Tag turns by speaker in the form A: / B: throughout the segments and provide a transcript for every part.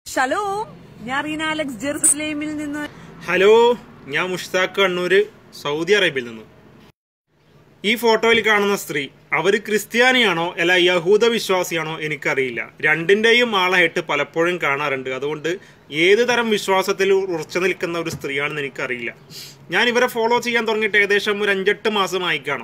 A: ഷലോ ഞാൻ റീന അലക്സ് ജെറുസലേമിൽ നിന്ന്
B: ഹലോ ഞാൻ മുഷ്താഖ് കണ്ണൂര് സൗദി അറേബ്യയിൽ നിന്ന് ഈ ഫോട്ടോയിൽ കാണുന്ന സ്ത്രീ അവർ ക്രിസ്ത്യാനിയാണോ അല്ല യഹൂദ വിശ്വാസിയാണോ എനിക്കറിയില്ല രണ്ടിന്റെയും ആളായിട്ട് പലപ്പോഴും കാണാറുണ്ട് അതുകൊണ്ട് ഏത് തരം വിശ്വാസത്തിൽ ഉറച്ചു നിൽക്കുന്ന ഒരു സ്ത്രീയാണെന്ന് എനിക്കറിയില്ല ഞാൻ ഇവരെ ഫോളോ ചെയ്യാൻ തുടങ്ങിയിട്ട് ഏകദേശം ഒരു അഞ്ചെട്ട് മാസമായി കാണും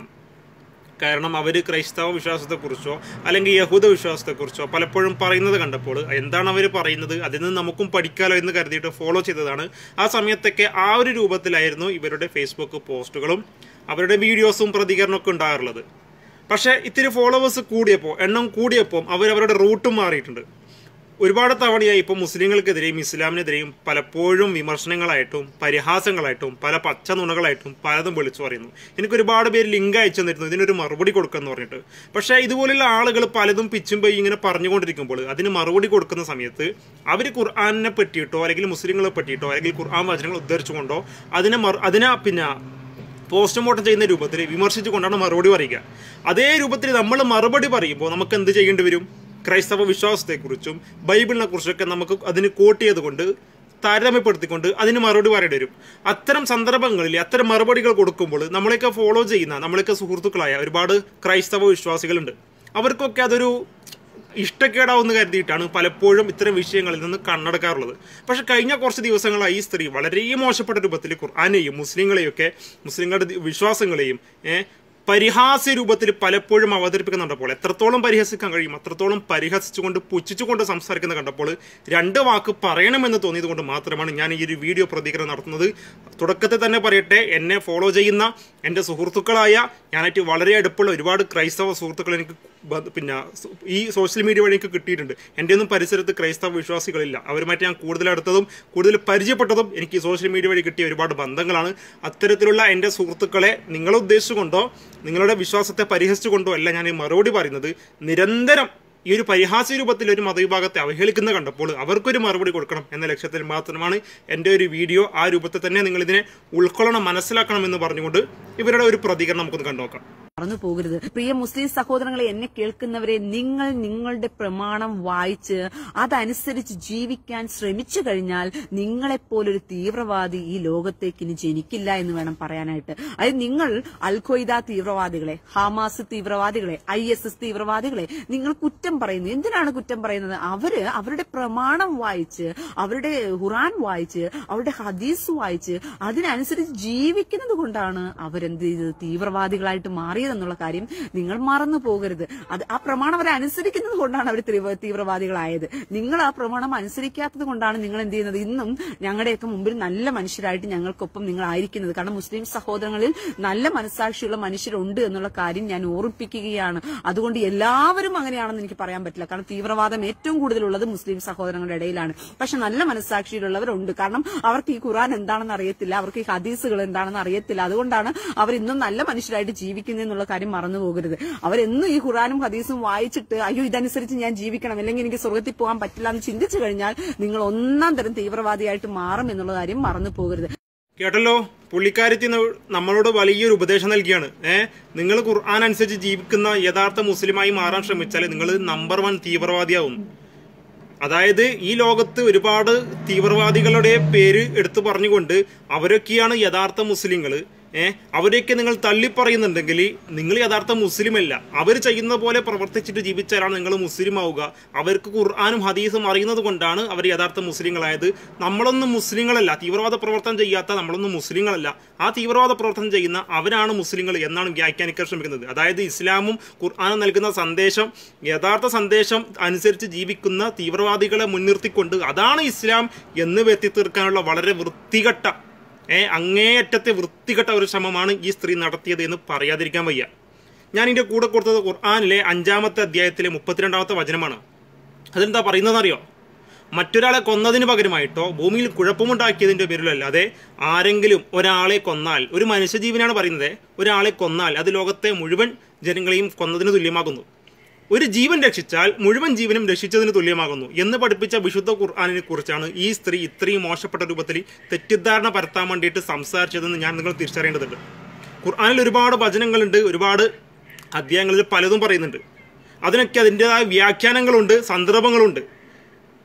B: കാരണം അവർ ക്രൈസ്തവ വിശ്വാസത്തെക്കുറിച്ചോ അല്ലെങ്കിൽ യഹൂദ വിശ്വാസത്തെക്കുറിച്ചോ പലപ്പോഴും പറയുന്നത് കണ്ടപ്പോൾ എന്താണ് അവർ പറയുന്നത് അതിൽ നിന്ന് നമുക്കും പഠിക്കാലോ എന്ന് കരുതിയിട്ട് ഫോളോ ചെയ്തതാണ് ആ സമയത്തൊക്കെ ആ ഒരു രൂപത്തിലായിരുന്നു ഇവരുടെ ഫേസ്ബുക്ക് പോസ്റ്റുകളും അവരുടെ വീഡിയോസും പ്രതികരണമൊക്കെ ഉണ്ടാകാറുള്ളത് പക്ഷേ ഇത്തിരി ഫോളോവേഴ്സ് കൂടിയപ്പോൾ എണ്ണം കൂടിയപ്പോൾ അവർ അവരുടെ റൂട്ടും മാറിയിട്ടുണ്ട് ഒരുപാട് തവണയായി ഇപ്പോൾ മുസ്ലിങ്ങൾക്കെതിരെയും ഇസ്ലാമിനെതിരെയും പലപ്പോഴും വിമർശനങ്ങളായിട്ടും പരിഹാസങ്ങളായിട്ടും പല പച്ച നുണകളായിട്ടും പലതും വിളിച്ചു പറയുന്നു എനിക്ക് ഒരുപാട് പേര് ലിങ്ക് അയച്ചു തന്നിരുന്നു ഇതിനൊരു മറുപടി കൊടുക്കാന്ന് പറഞ്ഞിട്ട് പക്ഷേ ഇതുപോലുള്ള ആളുകൾ പലതും പിച്ചും പോയി ഇങ്ങനെ പറഞ്ഞുകൊണ്ടിരിക്കുമ്പോൾ അതിന് മറുപടി കൊടുക്കുന്ന സമയത്ത് അവർ ഖുർആാനിനെ പറ്റിയിട്ടോ അല്ലെങ്കിൽ മുസ്ലിങ്ങളെ പറ്റിയിട്ടോ അല്ലെങ്കിൽ ഖുർആൻ വചനങ്ങൾ ഉദ്ധരിച്ചുകൊണ്ടോ അതിനെ മറു അതിനെ പിന്നെ പോസ്റ്റ്മോർട്ടം ചെയ്യുന്ന രൂപത്തിൽ വിമർശിച്ചുകൊണ്ടാണ് മറുപടി പറയുക അതേ രൂപത്തിൽ നമ്മൾ മറുപടി പറയുമ്പോൾ നമുക്ക് എന്ത് ചെയ്യേണ്ടി വരും ക്രൈസ്തവ വിശ്വാസത്തെക്കുറിച്ചും ബൈബിളിനെ കുറിച്ചൊക്കെ നമുക്ക് അതിന് കോട്ട് ചെയ്തുകൊണ്ട് താരതമ്യപ്പെടുത്തിക്കൊണ്ട് അതിന് മറുപടി പറയേണ്ടി വരും അത്തരം സന്ദർഭങ്ങളിൽ അത്തരം മറുപടികൾ കൊടുക്കുമ്പോൾ നമ്മളെയൊക്കെ ഫോളോ ചെയ്യുന്ന നമ്മളെയൊക്കെ സുഹൃത്തുക്കളായ ഒരുപാട് ക്രൈസ്തവ വിശ്വാസികളുണ്ട് അവർക്കൊക്കെ അതൊരു ഇഷ്ടക്കേടാവെന്ന് കരുതിയിട്ടാണ് പലപ്പോഴും ഇത്തരം വിഷയങ്ങളിൽ നിന്ന് കണ്ണടക്കാറുള്ളത് പക്ഷെ കഴിഞ്ഞ കുറച്ച് ദിവസങ്ങളായി ഈ സ്ത്രീ വളരെ മോശപ്പെട്ട രൂപത്തിൽ ഖുർആാനെയും മുസ്ലിങ്ങളെയൊക്കെ മുസ്ലിങ്ങളുടെ വിശ്വാസങ്ങളെയും ഏഹ് പരിഹാസ്യ രൂപത്തിൽ പലപ്പോഴും അവതരിപ്പിക്കുന്നുണ്ടപ്പോൾ എത്രത്തോളം പരിഹസിക്കാൻ കഴിയും അത്രത്തോളം പരിഹസിച്ചുകൊണ്ട് പുച്ഛിച്ചുകൊണ്ട് സംസാരിക്കുന്ന കണ്ടപ്പോൾ രണ്ട് വാക്ക് പറയണമെന്ന് തോന്നിയത് കൊണ്ട് മാത്രമാണ് ഞാൻ ഈ ഒരു വീഡിയോ പ്രതികരണം നടത്തുന്നത് തുടക്കത്തിൽ തന്നെ പറയട്ടെ എന്നെ ഫോളോ ചെയ്യുന്ന എൻ്റെ സുഹൃത്തുക്കളായ ഞാനായിട്ട് വളരെ അടുപ്പുള്ള ഒരുപാട് ക്രൈസ്തവ സുഹൃത്തുക്കൾ എനിക്ക് ബ- പിന്നെ സു- ഈ സോഷ്യൽ മീഡിയ വഴി എനിക്ക് കിട്ടിയിട്ടുണ്ട് എൻ്റെ ഒന്നും പരിസരത്ത് ക്രൈസ്തവ വിശ്വാസികളില്ല അവരുമായിട്ട് ഞാൻ കൂടുതൽ അടുത്തതും കൂടുതൽ പരിചയപ്പെട്ടതും എനിക്ക് ഈ സോഷ്യൽ മീഡിയ വഴി കിട്ടിയ ഒരുപാട് ബന്ധങ്ങളാണ് അത്തരത്തിലുള്ള എൻ്റെ സുഹൃത്തുക്കളെ നിങ്ങളെ ഉദ്ദേശിച്ചുകൊണ്ടോ നിങ്ങളുടെ വിശ്വാസത്തെ പരിഹസിച്ചുകൊണ്ടോ അല്ല ഞാൻ ഈ മറുപടി പറയുന്നത് നിരന്തരം ഈ ഒരു പരിഹാസ്യ രൂപത്തിൽ ഒരു മതവിഭാഗത്തെ അവഹേളിക്കുന്ന കണ്ടപ്പോൾ അവർക്കൊരു മറുപടി കൊടുക്കണം എന്ന ലക്ഷ്യത്തിൽ മാത്രമാണ് എൻ്റെ ഒരു വീഡിയോ ആ രൂപത്തിൽ തന്നെ നിങ്ങൾ ഇതിനെ ഉൾക്കൊള്ളണം മനസ്സിലാക്കണം എന്ന് പറഞ്ഞുകൊണ്ട് ഇവരുടെ ഒരു പ്രതികരണം നമുക്കൊന്ന് കണ്ടുനോക്കാം
A: മറന്നു പോകരുത് പ്രിയ മുസ്ലിം സഹോദരങ്ങളെ എന്നെ കേൾക്കുന്നവരെ നിങ്ങൾ നിങ്ങളുടെ പ്രമാണം വായിച്ച് അതനുസരിച്ച് ജീവിക്കാൻ ശ്രമിച്ചു കഴിഞ്ഞാൽ നിങ്ങളെപ്പോലൊരു തീവ്രവാദി ഈ ലോകത്തേക്ക് ഇനി ജനിക്കില്ല എന്ന് വേണം പറയാനായിട്ട് അത് നിങ്ങൾ അൽഖ്വയ്ദ തീവ്രവാദികളെ ഹമാസ് തീവ്രവാദികളെ ഐ എസ് എസ് തീവ്രവാദികളെ നിങ്ങൾ കുറ്റം പറയുന്നു എന്തിനാണ് കുറ്റം പറയുന്നത് അവര് അവരുടെ പ്രമാണം വായിച്ച് അവരുടെ ഖുറാൻ വായിച്ച് അവരുടെ ഹദീസ് വായിച്ച് അതിനനുസരിച്ച് ജീവിക്കുന്നത് കൊണ്ടാണ് അവരെന്ത് ചെയ്തത് തീവ്രവാദികളായിട്ട് മാറിയതെന്നുള്ള കാര്യം നിങ്ങൾ മറന്നു പോകരുത് അത് ആ പ്രമാണം അവരെ അനുസരിക്കുന്നത് കൊണ്ടാണ് അവർ തീവ്രവാദികളായത് നിങ്ങൾ ആ പ്രമാണം അനുസരിക്കാത്തത് കൊണ്ടാണ് നിങ്ങൾ എന്ത് ചെയ്യുന്നത് ഇന്നും ഞങ്ങളുടെയൊക്കെ മുമ്പിൽ നല്ല മനുഷ്യരായിട്ട് ഞങ്ങൾക്കൊപ്പം നിങ്ങൾ ആയിരിക്കുന്നത് കാരണം മുസ്ലിം സഹോദരങ്ങളിൽ നല്ല മനസ്സാക്ഷിയുള്ള മനുഷ്യരുണ്ട് എന്നുള്ള കാര്യം ഞാൻ ഓർമ്മിപ്പിക്കുകയാണ് അതുകൊണ്ട് എല്ലാവരും അങ്ങനെയാണെന്ന് എനിക്ക് പറയാൻ പറ്റില്ല കാരണം തീവ്രവാദം ഏറ്റവും കൂടുതലുള്ളത് മുസ്ലിം സഹോദരങ്ങളുടെ ഇടയിലാണ് പക്ഷെ നല്ല മനസ്സാക്ഷിയിലുള്ളവരുണ്ട് കാരണം അവർക്ക് ഈ ഖുറാൻ എന്താണെന്ന് അറിയത്തില്ല അവർക്ക് ഈ ഹദീസുകൾ എന്താണെന്ന് അറിയത്തില്ല അതുകൊണ്ടാണ് അവർ ഇന്നും നല്ല മനുഷ്യരായിട്ട് ജീവിക്കുന്നത് എന്നുള്ള കാര്യം മറന്നു പോകരുത് അവരെന്നും ഈ ഖുറാനും ഹദീസും വായിച്ചിട്ട് അയ്യോ ഇതനുസരിച്ച് ഞാൻ ജീവിക്കണം അല്ലെങ്കിൽ എനിക്ക് സ്വർഗത്തിൽ പോകാൻ പറ്റില്ല എന്ന് ചിന്തിച്ചു കഴിഞ്ഞാൽ നിങ്ങൾ ഒന്നാം തരം തീവ്രവാദിയായിട്ട് മാറും എന്നുള്ള കാര്യം മറന്നു പോകരുത്
B: കേട്ടല്ലോ പുള്ളിക്കാരത്തി ന- നമ്മളോട് വലിയൊരു ഉപദേശം നൽകിയാണ് ഏഹ് നിങ്ങൾ ഖുർആൻ അനുസരിച്ച് ജീവിക്കുന്ന യഥാർത്ഥ മുസ്ലിമായി മാറാൻ ശ്രമിച്ചാൽ നിങ്ങൾ നമ്പർ വൺ തീവ്രവാദിയാവും അതായത് ഈ ലോകത്ത് ഒരുപാട് തീവ്രവാദികളുടെ പേര് എടുത്തു പറഞ്ഞുകൊണ്ട് അവരൊക്കെയാണ് യഥാർത്ഥ മുസ്ലിങ്ങൾ ഏഹ് അവരെയൊക്കെ നിങ്ങൾ തള്ളിപ്പറയുന്നുണ്ടെങ്കിൽ നിങ്ങൾ യഥാർത്ഥ മുസ്ലിം അല്ല അവർ ചെയ്യുന്ന പോലെ പ്രവർത്തിച്ചിട്ട് ജീവിച്ചാലാണ് നിങ്ങൾ മുസ്ലിം ആവുക അവർക്ക് ഖുർആാനും ഹദീസും അറിയുന്നത് കൊണ്ടാണ് അവർ യഥാർത്ഥ മുസ്ലിങ്ങളായത് നമ്മളൊന്നും മുസ്ലിങ്ങളല്ല തീവ്രവാദ പ്രവർത്തനം ചെയ്യാത്ത നമ്മളൊന്നും മുസ്ലിങ്ങളല്ല ആ തീവ്രവാദ പ്രവർത്തനം ചെയ്യുന്ന അവരാണ് മുസ്ലിങ്ങൾ എന്നാണ് വ്യാഖ്യാനിക്കാൻ ശ്രമിക്കുന്നത് അതായത് ഇസ്ലാമും ഖുർആാനും നൽകുന്ന സന്ദേശം യഥാർത്ഥ സന്ദേശം അനുസരിച്ച് ജീവിക്കുന്ന തീവ്രവാദികളെ മുൻനിർത്തിക്കൊണ്ട് അതാണ് ഇസ്ലാം എന്ന് വെത്തി തീർക്കാനുള്ള വളരെ വൃത്തികെട്ട ഏ അങ്ങേയറ്റത്തെ വൃത്തികെട്ട ഒരു ശ്രമമാണ് ഈ സ്ത്രീ നടത്തിയത് എന്ന് പറയാതിരിക്കാൻ വയ്യ ഞാൻ ഇതിന്റെ കൂടെ കൊടുത്തത് ഖുർആാനിലെ അഞ്ചാമത്തെ അധ്യായത്തിലെ മുപ്പത്തിരണ്ടാമത്തെ വചനമാണ് അതെന്താ പറയുന്നതെന്നറിയോ മറ്റൊരാളെ കൊന്നതിന് പകരമായിട്ടോ ഭൂമിയിൽ കുഴപ്പമുണ്ടാക്കിയതിന്റെ പേരിലല്ലാതെ ആരെങ്കിലും ഒരാളെ കൊന്നാൽ ഒരു മനുഷ്യജീവനാണ് പറയുന്നത് ഒരാളെ കൊന്നാൽ അത് ലോകത്തെ മുഴുവൻ ജനങ്ങളെയും കൊന്നതിന് തുല്യമാകുന്നു ഒരു ജീവൻ രക്ഷിച്ചാൽ മുഴുവൻ ജീവനും രക്ഷിച്ചതിന് തുല്യമാകുന്നു എന്ന് പഠിപ്പിച്ച വിശുദ്ധ ഖുർആാനിനെ കുറിച്ചാണ് ഈ സ്ത്രീ ഇത്രയും മോശപ്പെട്ട രൂപത്തിൽ തെറ്റിദ്ധാരണ പരത്താൻ വേണ്ടിയിട്ട് സംസാരിച്ചതെന്ന് ഞാൻ നിങ്ങൾ തിരിച്ചറിയേണ്ടതുണ്ട് ഖുർആാനിൽ ഒരുപാട് വചനങ്ങളുണ്ട് ഒരുപാട് അധ്യായങ്ങളിൽ പലതും പറയുന്നുണ്ട് അതിനൊക്കെ അതിൻ്റെതായ വ്യാഖ്യാനങ്ങളുണ്ട് സന്ദർഭങ്ങളുണ്ട്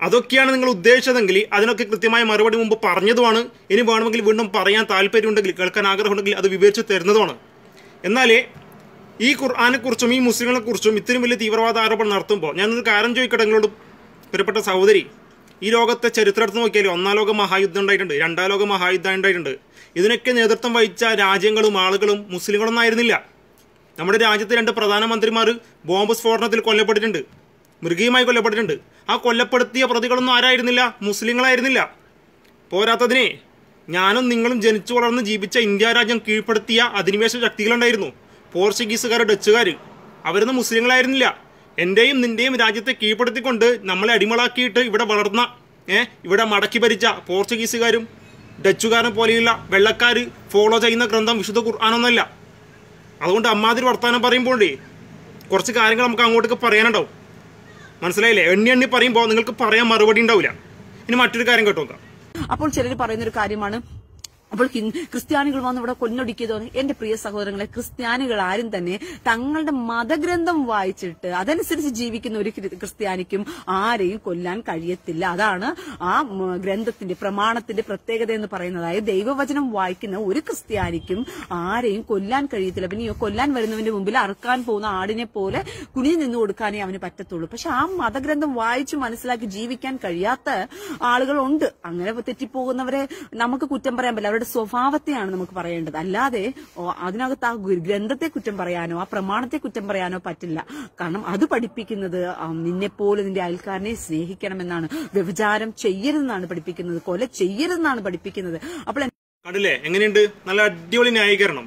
B: അതൊക്കെയാണ് നിങ്ങൾ ഉദ്ദേശിച്ചതെങ്കിൽ അതിനൊക്കെ കൃത്യമായ മറുപടി മുമ്പ് പറഞ്ഞതുമാണ് ഇനി വേണമെങ്കിൽ വീണ്ടും പറയാൻ താല്പര്യമുണ്ടെങ്കിൽ കേൾക്കാൻ ആഗ്രഹമുണ്ടെങ്കിൽ അത് വിവരിച്ച് തരുന്നതുമാണ് എന്നാൽ ഈ ഖുർആാനെ കുറിച്ചും ഈ മുസ്ലിങ്ങളെ കുറിച്ചും ഇത്രയും വലിയ തീവ്രവാദ ആരോപണം നടത്തുമ്പോൾ ഞാനൊരു കാര്യം ചോദിക്കട്ടെ നിങ്ങളോട് പ്രിയപ്പെട്ട സഹോദരി ഈ ലോകത്തെ ചരിത്രം എടുത്ത് നോക്കിയാൽ ഒന്നാം ലോക മഹായുദ്ധം ഉണ്ടായിട്ടുണ്ട് രണ്ടാം ലോക മഹായുദ്ധം ഉണ്ടായിട്ടുണ്ട് ഇതിനൊക്കെ നേതൃത്വം വഹിച്ച രാജ്യങ്ങളും ആളുകളും മുസ്ലിങ്ങളൊന്നും ആയിരുന്നില്ല നമ്മുടെ രാജ്യത്തെ രണ്ട് പ്രധാനമന്ത്രിമാർ ബോംബ് സ്ഫോടനത്തിൽ കൊല്ലപ്പെട്ടിട്ടുണ്ട് മൃഗീയമായി കൊല്ലപ്പെട്ടിട്ടുണ്ട് ആ കൊല്ലപ്പെടുത്തിയ പ്രതികളൊന്നും ആരായിരുന്നില്ല മുസ്ലിങ്ങളായിരുന്നില്ല പോരാത്തതിനെ ഞാനും നിങ്ങളും ജനിച്ചു വളർന്ന് ജീവിച്ച ഇന്ത്യ രാജ്യം കീഴ്പ്പെടുത്തിയ അധിനിവേശ ശക്തികളുണ്ടായിരുന്നു പോർച്ചുഗീസുകാർ ഡച്ചുകാർ അവരൊന്നും മുസ്ലിങ്ങളായിരുന്നില്ല എൻ്റെയും നിന്റെയും രാജ്യത്തെ കീഴ്പ്പെടുത്തിക്കൊണ്ട് നമ്മളെ അടിമളാക്കിയിട്ട് ഇവിടെ വളർന്ന ഏ ഇവിടെ മടക്കി ഭരിച്ച പോർച്ചുഗീസുകാരും ഡച്ചുകാരും പോലെയുള്ള വെള്ളക്കാർ ഫോളോ ചെയ്യുന്ന ഗ്രന്ഥം വിശുദ്ധ ഖുർആാനൊന്നല്ല അതുകൊണ്ട് അമ്മാതിരി വർത്തമാനം പറയുമ്പോഴേ കുറച്ച് കാര്യങ്ങൾ നമുക്ക് അങ്ങോട്ടേക്ക് പറയാനുണ്ടാവും മനസ്സിലായില്ലേ എണ്ണി എണ്ണി പറയുമ്പോൾ നിങ്ങൾക്ക് പറയാൻ മറുപടി ഉണ്ടാവില്ല ഇനി മറ്റൊരു കാര്യം കേട്ടോ നോക്കാം
A: അപ്പോൾ ചിലർ പറയുന്ന ഒരു കാര്യമാണ് അപ്പോൾ ഹിന്ദു ക്രിസ്ത്യാനികൾ വന്ന് ഇവിടെ കൊന്നൊടുക്കിയതോ എന്റെ പ്രിയ സഹോദരങ്ങളെ ക്രിസ്ത്യാനികൾ ആരും തന്നെ തങ്ങളുടെ മതഗ്രന്ഥം വായിച്ചിട്ട് അതനുസരിച്ച് ജീവിക്കുന്ന ഒരു ക്രി- ക്രിസ്ത്യാനിക്കും ആരെയും കൊല്ലാൻ കഴിയത്തില്ല അതാണ് ആ ഉം, ഗ്രന്ഥത്തിന്റെ പ്രമാണത്തിന്റെ പ്രത്യേകത എന്ന് പറയുന്നത് അതായത് ദൈവവചനം വായിക്കുന്ന ഒരു ക്രിസ്ത്യാനിക്കും ആരെയും കൊല്ലാൻ കഴിയത്തില്ല പിന്നെ ഈ കൊല്ലാൻ വരുന്നവന്റെ മുമ്പിൽ അറുക്കാൻ പോകുന്ന ആടിനെ പോലെ കുനിഞ്ഞു നിന്ന് കൊടുക്കാനേ അവന് പറ്റത്തുള്ളൂ പക്ഷെ ആ മതഗ്രന്ഥം വായിച്ച് മനസ്സിലാക്കി ജീവിക്കാൻ കഴിയാത്ത ആളുകളുണ്ട് അങ്ങനെ തെറ്റിപ്പോകുന്നവരെ നമുക്ക് കുറ്റം പറയാൻ പറ്റില്ല അവരുടെ സ്വഭാവത്തെയാണ് നമുക്ക് പറയേണ്ടത് അല്ലാതെ ഓ, അതിനകത്ത് ആ ഗു- ഗ്രന്ഥത്തെ കുറ്റം പറയാനോ ആ പ്രമാണത്തെ കുറ്റം പറയാനോ പറ്റില്ല കാരണം അത് പഠിപ്പിക്കുന്നത് നിന്നെ പോലെ നിന്റെ അയൽക്കാരനെ സ്നേഹിക്കണമെന്നാണ് വ്യഭിചാരം ചെയ്യരുതെന്നാണ് പഠിപ്പിക്കുന്നത് കൊല ചെയ്യരുതെന്നാണ് പഠിപ്പിക്കുന്നത് അപ്പോൾ
B: കണ്ടില്ലേ എങ്ങനെയുണ്ട് നല്ല അടിപൊളി ന്യായീകരണം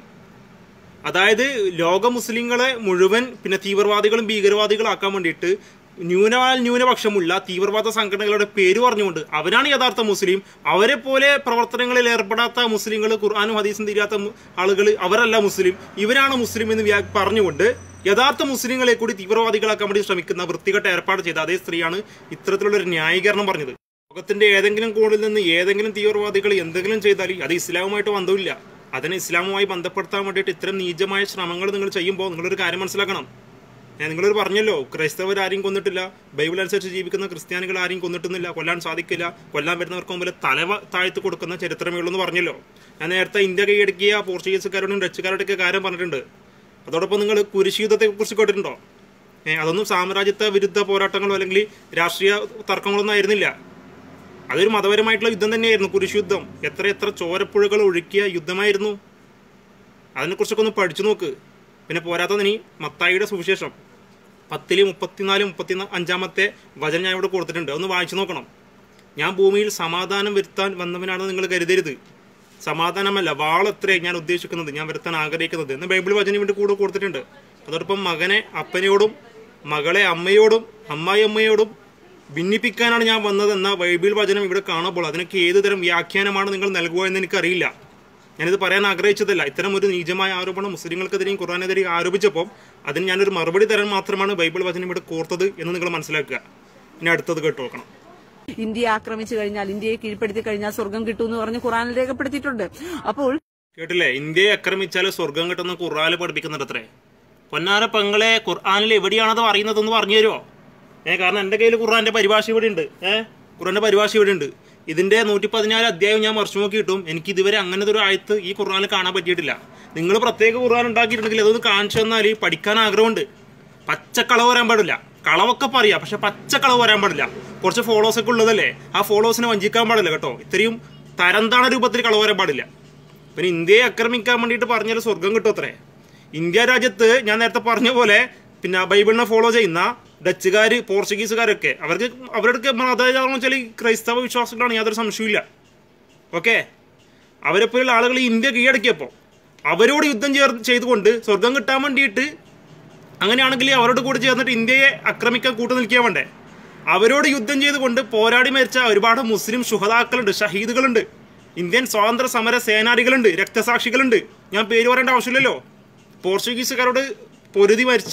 B: അതായത് ലോക മുസ്ലിങ്ങളെ മുഴുവൻ പിന്നെ തീവ്രവാദികളും ഭീകരവാദികളും ആക്കാൻ വേണ്ടിയിട്ട് ന്യൂനനാൽ ന്യൂനപക്ഷമുള്ള തീവ്രവാദ സംഘടനകളുടെ പേര് പറഞ്ഞുകൊണ്ട് അവരാണ് യഥാർത്ഥ മുസ്ലിം അവരെ പോലെ പ്രവർത്തനങ്ങളിൽ ഏർപ്പെടാത്ത മുസ്ലിങ്ങൾ ഖുർആാനും ഹദീസും തിരിയാത്ത ആളുകൾ അവരല്ല മുസ്ലിം ഇവരാണ് മുസ്ലിം എന്ന് വ്യാ- പറഞ്ഞുകൊണ്ട് യഥാർത്ഥ മുസ്ലിങ്ങളെ കൂടി തീവ്രവാദികളാക്കാൻ വേണ്ടി ശ്രമിക്കുന്ന വൃത്തികെട്ട ഏർപ്പാട് ചെയ്ത അതേ സ്ത്രീയാണ് ഇത്തരത്തിലുള്ള ഒരു ന്യായീകരണം പറഞ്ഞത് ലോകത്തിന്റെ ഏതെങ്കിലും കോണിൽ നിന്ന് ഏതെങ്കിലും തീവ്രവാദികൾ എന്തെങ്കിലും ചെയ്താൽ അത് ഇസ്ലാമുമായിട്ട് ബന്ധമില്ല അതിനെ ഇസ്ലാമുമായി ബന്ധപ്പെടുത്താൻ വേണ്ടിയിട്ട് ഇത്തരം നീചമായ ശ്രമങ്ങൾ നിങ്ങൾ ചെയ്യുമ്പോൾ നിങ്ങളൊരു കാര്യം മനസ്സിലാക്കണം ഞാൻ നിങ്ങളൊരു പറഞ്ഞല്ലോ ക്രൈസ്തവർ ആരെയും കൊന്നിട്ടില്ല ബൈബിൾ അനുസരിച്ച് ജീവിക്കുന്ന ക്രിസ്ത്യാനികൾ ആരെയും കൊന്നിട്ടുന്നില്ല കൊല്ലാൻ സാധിക്കില്ല കൊല്ലാൻ വരുന്നവർക്ക് മുമ്പിൽ തലവ താഴ്ത്തി കൊടുക്കുന്ന ചരിത്രമേ ഉള്ളൂ എന്ന് പറഞ്ഞല്ലോ ഞാൻ നേരത്തെ ഇന്ത്യ കൈയടക്കിയ പോർച്ചുഗീസുകാരോടും ഡച്ചുകാരോടൊക്കെ കാര്യം പറഞ്ഞിട്ടുണ്ട് അതോടൊപ്പം നിങ്ങൾ കുരിശുയുദ്ധത്തെ കുറിച്ച് കേട്ടിട്ടുണ്ടോ ഏഹ് അതൊന്നും സാമ്രാജ്യത്വ വിരുദ്ധ പോരാട്ടങ്ങളോ അല്ലെങ്കിൽ രാഷ്ട്രീയ തർക്കങ്ങളൊന്നും ആയിരുന്നില്ല അതൊരു മതപരമായിട്ടുള്ള യുദ്ധം തന്നെയായിരുന്നു കുരിശ് യുദ്ധം എത്ര എത്ര ചോരപ്പുഴകൾ ഒഴുക്കിയ യുദ്ധമായിരുന്നു അതിനെക്കുറിച്ചൊക്കെ ഒന്ന് പഠിച്ചു നോക്ക് പിന്നെ പോരാത്തതിനി മത്തായിയുടെ സുവിശേഷം പത്തില് മുപ്പത്തിനാല് മുപ്പത്തി അഞ്ചാമത്തെ വചനം ഞാൻ ഇവിടെ കൊടുത്തിട്ടുണ്ട് ഒന്ന് വായിച്ചു നോക്കണം ഞാൻ ഭൂമിയിൽ സമാധാനം വരുത്താൻ വന്നവനാണെന്ന് നിങ്ങൾ കരുതരുത് സമാധാനമല്ല വാളത്രേ ഞാൻ ഉദ്ദേശിക്കുന്നത് ഞാൻ വരുത്താൻ ആഗ്രഹിക്കുന്നത് എന്ന് ബൈബിൾ വചനം വേണ്ടി കൂടെ കൊടുത്തിട്ടുണ്ട് അതോടൊപ്പം മകനെ അപ്പനയോടും മകളെ അമ്മയോടും അമ്മായി അമ്മയോടും ഭിന്നിപ്പിക്കാനാണ് ഞാൻ വന്നതെന്ന ബൈബിൾ വചനം ഇവിടെ കാണുമ്പോൾ അതിനൊക്കെ ഏത് തരം വ്യാഖ്യാനമാണ് നിങ്ങൾ നൽകുക എന്ന് എനിക്കറിയില്ല ഞാനിത് പറയാൻ ആഗ്രഹിച്ചതല്ല ഇത്തരം ഒരു നീചമായ ആരോപണം മുസ്ലിങ്ങൾക്കെതിരെയും ഖുറാനെതിരെയും ആരോപിച്ചപ്പോൾ അതിന് ഞാനൊരു മറുപടി തരാൻ മാത്രമാണ് ബൈബിൾ വചനം ഇവിടെ കോർത്തത് എന്ന് നിങ്ങൾ മനസ്സിലാക്കുക ഇനി അടുത്തത് കേട്ട് നോക്കണം
A: ഇന്ത്യയെ ആക്രമിച്ചു കഴിഞ്ഞാൽ ഇന്ത്യയെ കീഴ്പ്പെടുത്തി കഴിഞ്ഞാൽ സ്വർഗം കിട്ടുമെന്ന് പറഞ്ഞ് ഖുറാനിൽ രേഖപ്പെടുത്തിയിട്ടുണ്ട് അപ്പോൾ
B: കേട്ടില്ലേ ഇന്ത്യയെ ആക്രമിച്ചാൽ സ്വർഗം കിട്ടുന്ന ഖുർആാനിൽ പഠിപ്പിക്കുന്നുണ്ട് അത്രേ പൊന്നാര പെങ്ങളെ ഖുർആാനിൽ എവിടെയാണത് പറയുന്നതെന്ന് പറഞ്ഞു തരുമോ ഏ കാരണം എൻ്റെ കയ്യിൽ ഖുർആാന്റെ പരിഭാഷ ഇവിടെ ഉണ്ട് ഏ ഖുർആന്റെ പരിഭാഷ ഇവിടെ ഉണ്ട് ഇതിന്റെ നൂറ്റി പതിനാല് അധ്യായം ഞാൻ മറിച്ചു നോക്കിയിട്ടും എനിക്ക് ഇതുവരെ അങ്ങനത്തെ ഒരു ആയത്ത് ഈ ഖുർആാനിൽ കാണാൻ പറ്റിയിട്ടില്ല നിങ്ങൾ പ്രത്യേക ഖുർആൻ ഉണ്ടാക്കിയിട്ടുണ്ടെങ്കിൽ അതൊന്ന് കാണിച്ചു തന്നാൽ പഠിക്കാൻ ആഗ്രഹമുണ്ട് പച്ചക്കളവ് വരാൻ പാടില്ല കളവൊക്കെ പറയാം പക്ഷെ പച്ചക്കളവ് വരാൻ പാടില്ല കുറച്ച് ഫോളോസ് ഒക്കെ ഉള്ളതല്ലേ ആ ഫോളോസിനെ വഞ്ചിക്കാൻ പാടില്ല കേട്ടോ ഇത്രയും തരംതാണ രൂപത്തിൽ കളവ് വരാൻ പാടില്ല പിന്നെ ഇന്ത്യയെ ആക്രമിക്കാൻ വേണ്ടിയിട്ട് പറഞ്ഞാൽ സ്വർഗം കിട്ടും അത്രേ ഇന്ത്യ രാജ്യത്ത് ഞാൻ നേരത്തെ പറഞ്ഞ പോലെ പിന്നെ ബൈബിളിനെ ഫോളോ ചെയ്യുന്ന ഡച്ചുകാർ പോർച്ചുഗീസുകാരൊക്കെ അവർക്ക് അവരുടെ മതം വെച്ചാൽ ഈ ക്രൈസ്തവ വിശ്വാസങ്ങളാണ് യാതൊരു സംശയമില്ല ഓക്കെ അവരെ പോലുള്ള ആളുകൾ ഈ ഇന്ത്യ കീഴടക്കിയപ്പോൾ അവരോട് യുദ്ധം ചേർ ചെയ്തുകൊണ്ട് സ്വർഗം കിട്ടാൻ വേണ്ടിയിട്ട് അങ്ങനെയാണെങ്കിൽ അവരോട് കൂടി ചേർന്നിട്ട് ഇന്ത്യയെ ആക്രമിക്കാൻ കൂട്ടു നിൽക്കാൻ വേണ്ടേ അവരോട് യുദ്ധം ചെയ്തുകൊണ്ട് പോരാടി മരിച്ച ഒരുപാട് മുസ്ലിം ശുഹതാക്കളുണ്ട് ഷഹീദുകളുണ്ട് ഇന്ത്യൻ സ്വാതന്ത്ര്യ സമര സേനാനികളുണ്ട് രക്തസാക്ഷികളുണ്ട് ഞാൻ പേര് പറയേണ്ട ആവശ്യമില്ലല്ലോ പോർച്ചുഗീസുകാരോട് പൊരുതി മരിച്ച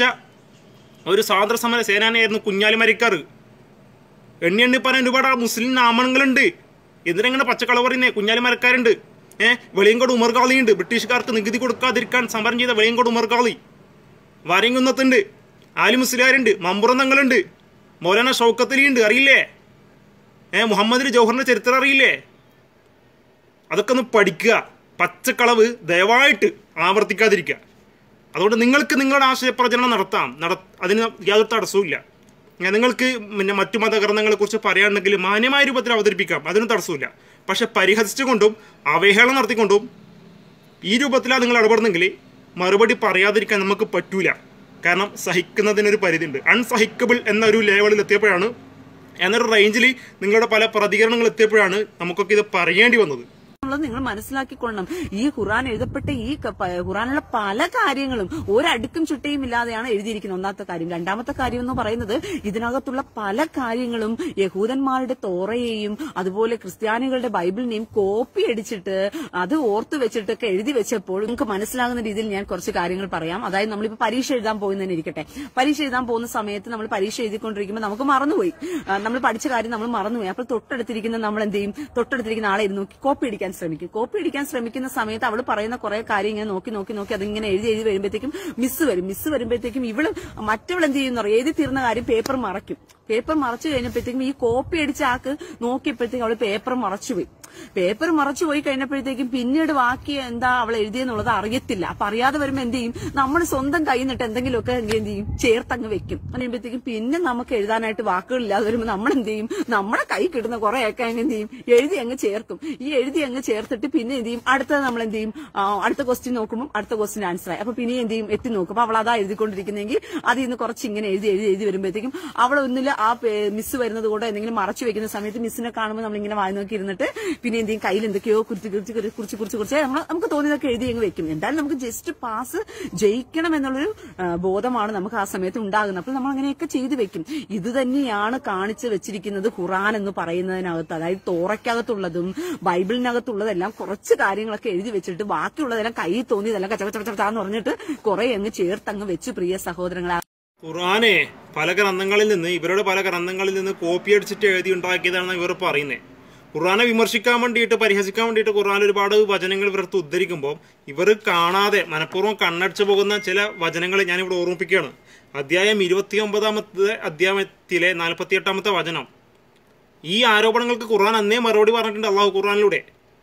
B: ഒരു സ്വാതന്ത്ര്യ സമര സേനാനിയായിരുന്നു കുഞ്ഞാലി മരിക്കാറ് എണ്ണി എണ്ണി പറയാൻ ഒരുപാട് മുസ്ലിം നാമങ്ങളുണ്ട് എന്തിനെങ്ങനെ പച്ചക്കള പറയുന്നേ കുഞ്ഞാലി മരക്കാരുണ്ട് ഏഹ് വെളിയങ്കോട് ഉമർഗാളി ഉണ്ട് ബ്രിട്ടീഷുകാർക്ക് നികുതി കൊടുക്കാതിരിക്കാൻ സമരം ചെയ്ത വെളിയങ്കോട് ഉമർഗാളി വാര്യംകുന്നത്തുണ്ട് ആലി മുസ്ലിയാരുണ്ട് മമ്പുറം തങ്ങളുണ്ട് മൗലാന ഷൗക്കത്തലി ഉണ്ട് അറിയില്ലേ ഏ മുഹമ്മദിന് ജൗഹറിന്റെ ചരിത്രം അറിയില്ലേ അതൊക്കെ ഒന്ന് പഠിക്കുക പച്ചക്കളവ് ദയവായിട്ട് ആവർത്തിക്കാതിരിക്കുക അതുകൊണ്ട് നിങ്ങൾക്ക് നിങ്ങളുടെ ആശയപ്രചരണം നടത്താം നട അതിന് യാതൊരു തടസ്സവുമില്ല ഞാൻ നിങ്ങൾക്ക് പിന്നെ മറ്റു മതഗ്രന്ഥങ്ങളെ കുറിച്ച് പറയുകയാണെങ്കിൽ മാന്യമായ രൂപത്തിൽ അവതരിപ്പിക്കാം അതിനും തടസ്സമില്ല പക്ഷെ പരിഹസിച്ചുകൊണ്ടും അവഹേളനം നടത്തിക്കൊണ്ടും ഈ രൂപത്തിലാണ് നിങ്ങൾ ഇടപെടുന്നെങ്കിൽ മറുപടി പറയാതിരിക്കാൻ നമുക്ക് പറ്റൂല കാരണം സഹിക്കുന്നതിനൊരു പരിധിയുണ്ട് അൺസഹിക്കബിൾ എന്നൊരു ലെവലിൽ എത്തിയപ്പോഴാണ് എന്നൊരു റേഞ്ചിൽ നിങ്ങളുടെ പല പ്രതികരണങ്ങൾ എത്തിയപ്പോഴാണ് നമുക്കൊക്കെ ഇത് പറയേണ്ടി വന്നത്
A: എന്നുള്ളത് നിങ്ങൾ മനസ്സിലാക്കിക്കൊള്ളണം ഈ ഖുറാൻ എഴുതപ്പെട്ട ഈ ക- പ- ഖുറാനിലുള്ള പല കാര്യങ്ങളും ഒരടുക്കും ചുട്ടയും ഇല്ലാതെയാണ് എഴുതിയിരിക്കുന്നത് ഒന്നാമത്തെ കാര്യം രണ്ടാമത്തെ കാര്യം എന്ന് പറയുന്നത് ഇതിനകത്തുള്ള പല കാര്യങ്ങളും യഹൂദന്മാരുടെ തോറയെയും അതുപോലെ ക്രിസ്ത്യാനികളുടെ ബൈബിളിനെയും കോപ്പി അടിച്ചിട്ട് അത് ഓർത്തു വെച്ചിട്ടൊക്കെ എഴുതി വെച്ചപ്പോൾ നിങ്ങൾക്ക് മനസ്സിലാകുന്ന രീതിയിൽ ഞാൻ കുറച്ച് കാര്യങ്ങൾ പറയാം അതായത് നമ്മളിപ്പോ പരീക്ഷ എഴുതാൻ പോകുന്നതിന് ഇരിക്കട്ടെ പരീക്ഷ എഴുതാൻ പോകുന്ന സമയത്ത് നമ്മൾ പരീക്ഷ എഴുതിക്കൊണ്ടിരിക്കുമ്പോൾ നമുക്ക് മറന്നുപോയി ആ, നമ്മൾ പഠിച്ച കാര്യം നമ്മൾ മറന്നുപോയി അപ്പോൾ തൊട്ടടുത്തിരിക്കുന്ന നമ്മൾ എന്ത് ചെയ്യും തൊട്ടടുത്തിരിക്കുന്ന ആളെ ഇരുന്ന് നോക്കി കോപ്പി അടിക്കാൻ ശ്രമിക്കും കോപ്പി അടിക്കാൻ ശ്രമിക്കുന്ന സമയത്ത് അവൾ പറയുന്ന കുറെ കാര്യം ഇങ്ങനെ നോക്കി നോക്കി നോക്കി അതിങ്ങനെ എഴുതി എഴുതി വരുമ്പോഴത്തേക്കും മിസ് വരും മിസ് വരുമ്പോഴത്തേക്കും ഇവള് മറ്റവൾ എന്ത് ചെയ്യുന്ന എഴുതി തീർന്ന കാര്യം പേപ്പർ മറയ്ക്കും പേപ്പർ മറച്ചു കഴിഞ്ഞപ്പോഴത്തേക്കും ഈ കോപ്പി അടിച്ച ആക്ക് നോക്കിയപ്പോഴത്തേക്കും അവള് പേപ്പർ മറച്ചുപോയി പേപ്പർ മറച്ചു പോയി കഴിഞ്ഞപ്പോഴത്തേക്കും പിന്നീട് ബാക്കി എന്താ അവൾ എഴുതിയെന്നുള്ളത് അറിയത്തില്ല അപ്പൊ അറിയാതെ വരുമ്പോ എന്ത് ചെയ്യും നമ്മൾ സ്വന്തം കയ്യിൽ നിന്നിട്ട് എന്തെങ്കിലുമൊക്കെ എന്ത് ചെയ്യും ചേർത്തങ്ങ് വെക്കും കഴിയുമ്പോഴത്തേക്കും പിന്നെ നമുക്ക് എഴുതാനായിട്ട് വാക്കുകളില്ലാതെ വരുമ്പോൾ നമ്മൾ എന്ത് ചെയ്യും നമ്മുടെ കൈ കിട്ടുന്ന കുറെയൊക്കെ അങ്ങ് എന്ത് ചെയ്യും എഴുതി അങ്ങ് ചേർക്കും ഈ എഴുതി അങ്ങ് ചേർത്തിട്ട് പിന്നെ എന്ത് ചെയ്യും അടുത്തത് നമ്മൾ എന്ത് ചെയ്യും ആ, അടുത്ത ക്വസ്റ്റ്യൻ നോക്കുമ്പോൾ അടുത്ത ക്വസ്റ്റ്യൻ ആൻസർ ആയി അപ്പൊ പിന്നെ എന്ത് ചെയ്യും എത്തി നോക്കും അപ്പൊ അവൾ അതാ എഴുതിക്കൊണ്ടിരിക്കുന്നെങ്കിൽ അതിൽ നിന്ന് കുറച്ച് ഇങ്ങനെ എഴുതി എഴുതി എഴുതി വരുമ്പോഴത്തേക്കും അവൾ ഒന്നിൽ ആ മിസ് വരുന്നത് കൂടെ എന്തെങ്കിലും മറച്ചു വെക്കുന്ന സമയത്ത് മിസ്സിനെ കാണുമ്പോൾ നമ്മൾ ഇങ്ങനെ വായി നോക്കി ഇരുന്നിട്ട് പിന്നെ എന്തെങ്കിലും കയ്യിൽ എന്തൊക്കെയോ കുറിച്ച് കുറിച്ച് കുറിച്ച് കുറിച്ച് കുറിച്ച് കുറിച്ച് നമ്മൾ നമുക്ക് തോന്നിയതൊക്കെ എഴുതി അങ്ങ് വെക്കും എന്തായാലും നമുക്ക് ജസ്റ്റ് പാസ് ജയിക്കണം എന്നുള്ളൊരു ആ, ബോധമാണ് നമുക്ക് ആ സമയത്ത് ഉണ്ടാകുന്നത് അപ്പോൾ നമ്മൾ അങ്ങനെയൊക്കെ ചെയ്തു വെക്കും ഇത് തന്നെയാണ് കാണിച്ചു വെച്ചിരിക്കുന്നത് ഖുറാൻ എന്ന് പറയുന്നതിനകത്ത് അതായത് തോറയ്ക്കകത്തുള്ളതും ബൈബിളിനകത്തുള്ളതെല്ലാം കുറച്ച് കാര്യങ്ങളൊക്കെ എഴുതി വെച്ചിട്ട് ബാക്കിയുള്ളതെല്ലാം കയ്യിൽ തോന്നിയതെല്ലാം കച്ച കച്ച കച്ചാന്ന് പറഞ്ഞിട്ട് കുറെ അങ്ങ് ചേർത്തങ്ങ് വെച്ചു പ്രിയ സഹോദരങ്ങളെ
B: ഖുർആനെ പല ഗ്രന്ഥങ്ങളിൽ നിന്ന് ഇവരുടെ പല ഗ്രന്ഥങ്ങളിൽ നിന്ന് കോപ്പി അടിച്ചിട്ട് എഴുതി ഉണ്ടാക്കിയതാണെന്ന് ഇവർ പറയുന്നത് ഖുർആനെ വിമർശിക്കാൻ വേണ്ടിയിട്ട് പരിഹസിക്കാൻ വേണ്ടിയിട്ട് ഖുർആൻ ഒരുപാട് വചനങ്ങൾ ഇവർക്ക് ഉദ്ധരിക്കുമ്പോൾ ഇവർ കാണാതെ മനഃപൂർവ്വം കണ്ണടിച്ചു പോകുന്ന ചില വചനങ്ങൾ ഞാനിവിടെ ഓർമ്മിപ്പിക്കുകയാണ് അധ്യായം ഇരുപത്തി ഒമ്പതാമത്തെ അധ്യായത്തിലെ നാൽപ്പത്തിയെട്ടാമത്തെ വചനം ഈ ആരോപണങ്ങൾക്ക് ഖുർആൻ അന്നേ മറുപടി പറഞ്ഞിട്ടുണ്ട് അള്ളാഹു ഖുർആനിലൂടെ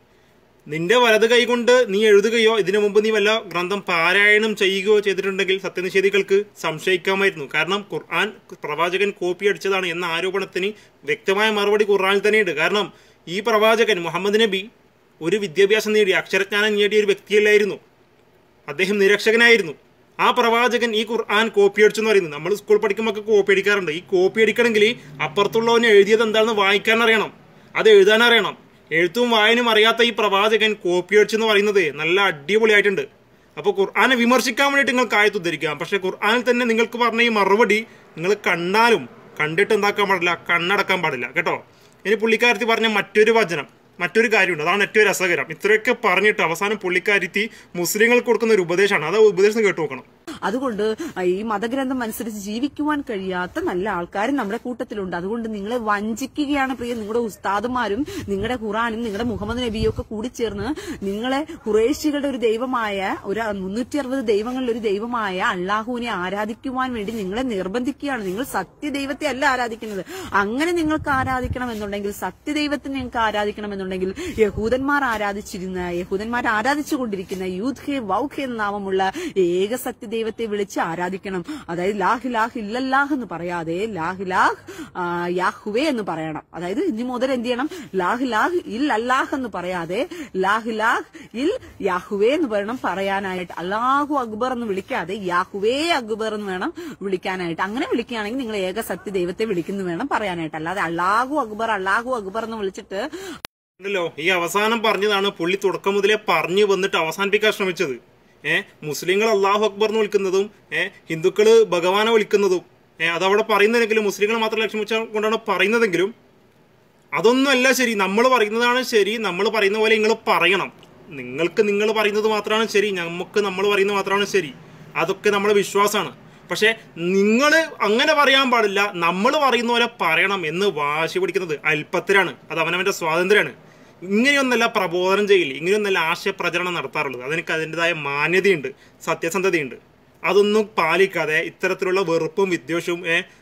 B: നിന്റെ വലത് കൈകൊണ്ട് നീ എഴുതുകയോ ഇതിനു മുമ്പ് നീ വല്ല ഗ്രന്ഥം പാരായണം ചെയ്യുകയോ ചെയ്തിട്ടുണ്ടെങ്കിൽ സത്യനിഷേധികൾക്ക് സംശയിക്കാമായിരുന്നു കാരണം ഖുർആൻ പ്രവാചകൻ കോപ്പി അടിച്ചതാണ് എന്ന ആരോപണത്തിന് വ്യക്തമായ മറുപടി ഖുർആനിൽ തന്നെയുണ്ട് കാരണം ഈ പ്രവാചകൻ മുഹമ്മദ് നബി ഒരു വിദ്യാഭ്യാസം നേടി അക്ഷരജ്ഞാനം നേടിയ ഒരു വ്യക്തിയല്ലായിരുന്നു അദ്ദേഹം നിരക്ഷകനായിരുന്നു ആ പ്രവാചകൻ ഈ ഖുർആൻ കോപ്പി അടിച്ചു എന്ന് പറയുന്നത് നമ്മൾ സ്കൂൾ പഠിക്കുമ്പോൾ ഒക്കെ കോപ്പി അടിക്കാറുണ്ട് ഈ കോപ്പി അടിക്കണമെങ്കിൽ അപ്പുറത്തുള്ളവന് എഴുതിയത് എന്താണെന്ന് വായിക്കാൻ അറിയണം അത് എഴുതാൻ അറിയണം എഴുത്തും വായനയും അറിയാത്ത ഈ പ്രവാചകൻ കോപ്പി അടിച്ചു എന്ന് പറയുന്നത് നല്ല അടിപൊളിയായിട്ടുണ്ട് അപ്പോൾ ഖുർആനെ വിമർശിക്കാൻ വേണ്ടിയിട്ട് നിങ്ങൾക്ക് ആയത്ത് ഉദ്ധരിക്കാം പക്ഷേ ഖുർആനിൽ തന്നെ നിങ്ങൾക്ക് പറഞ്ഞ ഈ മറുപടി നിങ്ങൾ കണ്ടാലും കണ്ടിട്ട് എന്താക്കാൻ പാടില്ല കണ്ണടക്കാൻ പാടില്ല കേട്ടോ ഇനി പുള്ളിക്കാരത്തി പറഞ്ഞ മറ്റൊരു വചനം മറ്റൊരു കാര്യമുണ്ട് അതാണ് ഏറ്റവും രസകരം ഇത്രയൊക്കെ പറഞ്ഞിട്ട് അവസാനം പുള്ളിക്കാരിത്തി മുസ്ലിങ്ങൾക്ക് കൊടുക്കുന്ന ഒരു ഉപദേശമാണ് അത് ആ ഉപദേശം കേട്ടു നോക്കണം
A: അതുകൊണ്ട് ഈ മതഗ്രന്ഥം അനുസരിച്ച് ജീവിക്കുവാൻ കഴിയാത്ത നല്ല ആൾക്കാരും നമ്മുടെ കൂട്ടത്തിലുണ്ട് അതുകൊണ്ട് നിങ്ങളെ വഞ്ചിക്കുകയാണ് പ്രിയ നിങ്ങളുടെ ഉസ്താദുമാരും നിങ്ങളുടെ ഖുറാനും നിങ്ങളുടെ മുഹമ്മദ് നബിയും ഒക്കെ കൂടി ചേർന്ന് നിങ്ങളെ ഖുറേഷികളുടെ ഒരു ദൈവമായ ഒരു മുന്നൂറ്റി അറുപത് ദൈവങ്ങളിൽ ഒരു ദൈവമായ അള്ളാഹുവിനെ ആരാധിക്കുവാൻ വേണ്ടി നിങ്ങളെ നിർബന്ധിക്കുകയാണ് നിങ്ങൾ സത്യദൈവത്തെ അല്ല ആരാധിക്കുന്നത് അങ്ങനെ നിങ്ങൾക്ക് ആരാധിക്കണം എന്നുണ്ടെങ്കിൽ സത്യദൈവത്തെ നിങ്ങൾക്ക് ആരാധിക്കണം എന്നുണ്ടെങ്കിൽ യഹൂദന്മാർ ആരാധിച്ചിരുന്ന യഹൂദന്മാർ ആരാധിച്ചുകൊണ്ടിരിക്കുന്ന യൂത് ഹെ വൗഹ് എന്ന നാമമുള്ള ഏക സത്യദൈവത്തെ വിളിച്ച് ആരാധിക്കണം അതായത് ലാഹ് ലാഹ് ഇല്ലല്ലാഹ് എന്ന് പറയാതെ ലാഹ് ലാഹ് ആ, യാഹുവേ എന്ന് പറയണം അതായത് ഇനി മുതൽ എന്ത് ചെയ്യണം ലാഹ് ലാഹ് ഇൽ അല്ലാഹ് എന്ന് പറയാതെ ലാഹ് ലാഹ് ഇൽ യാഹുവേ എന്ന് പറയണം പറയാനായിട്ട് അല്ലാഹു അക്ബർ എന്ന് വിളിക്കാതെ യാഹുവേ അക്ബർ എന്ന് വേണം വിളിക്കാനായിട്ട് അങ്ങനെ വിളിക്കുകയാണെങ്കിൽ നിങ്ങൾ ഏക സത്യ ദൈവത്തെ വിളിക്കുന്നു വേണം പറയാനായിട്ട് അല്ലാതെ അല്ലാഹു അക്ബർ അല്ലാഹു അക്ബർ എന്ന് വിളിച്ചിട്ട്
B: ഉണ്ടല്ലോ ഈ അവസാനം പറഞ്ഞതാണ് പുള്ളി തുടക്കം മുതലേ പറഞ്ഞു വന്നിട്ട് അവസാനിപ്പിക്കാൻ ശ്രമിച്ചത് ഏ മുസ്ലിങ്ങൾ അള്ളാഹു അക്ബർ എന്ന് വിളിക്കുന്നതും ഏ ഹിന്ദുക്കള് ഭഗവാനെ വിളിക്കുന്നതും ഏ അതവിടെ പറയുന്നതെങ്കിലും മുസ്ലിങ്ങൾ മാത്രം ലക്ഷ്യം വെച്ചാൽ കൊണ്ടാണ് പറയുന്നതെങ്കിലും അതൊന്നും അല്ല ശരി നമ്മൾ പറയുന്നതാണ് ശരി നമ്മൾ പറയുന്ന പോലെ നിങ്ങൾ പറയണം നിങ്ങൾക്ക് നിങ്ങൾ പറയുന്നത് മാത്രമാണ് ശരി നമുക്ക് നമ്മൾ പറയുന്നത് മാത്രമാണ് ശരി അതൊക്കെ നമ്മുടെ വിശ്വാസമാണ് പക്ഷേ നിങ്ങൾ അങ്ങനെ പറയാൻ പാടില്ല നമ്മൾ പറയുന്ന പോലെ പറയണം എന്ന് വാശി പിടിക്കുന്നത് അല്പത്തിലാണ് അത് അവനവന്റെ സ്വാതന്ത്ര്യമാണ് ഇങ്ങനെയൊന്നല്ല പ്രബോധനം ചെയ്യില്ല ഇങ്ങനെയൊന്നല്ല ആശയപ്രചരണം നടത്താറുള്ളത് അതെനിക്ക് അതിൻ്റെതായ മാന്യതയുണ്ട് സത്യസന്ധതയുണ്ട് അതൊന്നും പാലിക്കാതെ ഇത്തരത്തിലുള്ള വെറുപ്പും വിദ്വേഷവും ഏ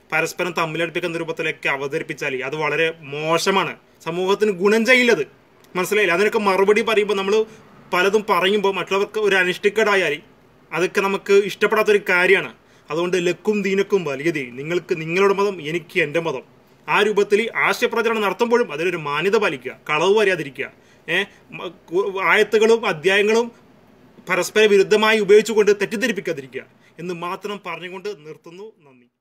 B: പരസ്പരം തമ്മിലടുപ്പിക്കുന്ന രൂപത്തിലൊക്കെ അവതരിപ്പിച്ചാൽ അത് വളരെ മോശമാണ് സമൂഹത്തിന് ഗുണം ചെയ്യില്ലത് മനസ്സിലായില്ല അതിനൊക്കെ മറുപടി പറയുമ്പോൾ നമ്മൾ പലതും പറയുമ്പോൾ മറ്റുള്ളവർക്ക് ഒരു അനിഷ്ടക്കേടായാൽ അതൊക്കെ നമുക്ക് ഇഷ്ടപ്പെടാത്തൊരു കാര്യമാണ് അതുകൊണ്ട് ലക്കും ദീനക്കും വലിയതേ നിങ്ങൾക്ക് നിങ്ങളുടെ മതം എനിക്ക് എൻ്റെ മതം ആ രൂപത്തിൽ ആശയപ്രചരണം നടത്തുമ്പോഴും അതിലൊരു മാന്യത പാലിക്കുക കളവ് വരാതിരിക്കുക ഏഹ് ആയത്തുകളും അധ്യായങ്ങളും പരസ്പര വിരുദ്ധമായി ഉപയോഗിച്ചുകൊണ്ട് തെറ്റിദ്ധരിപ്പിക്കാതിരിക്കുക എന്ന് മാത്രം പറഞ്ഞുകൊണ്ട് നിർത്തുന്നു നന്ദി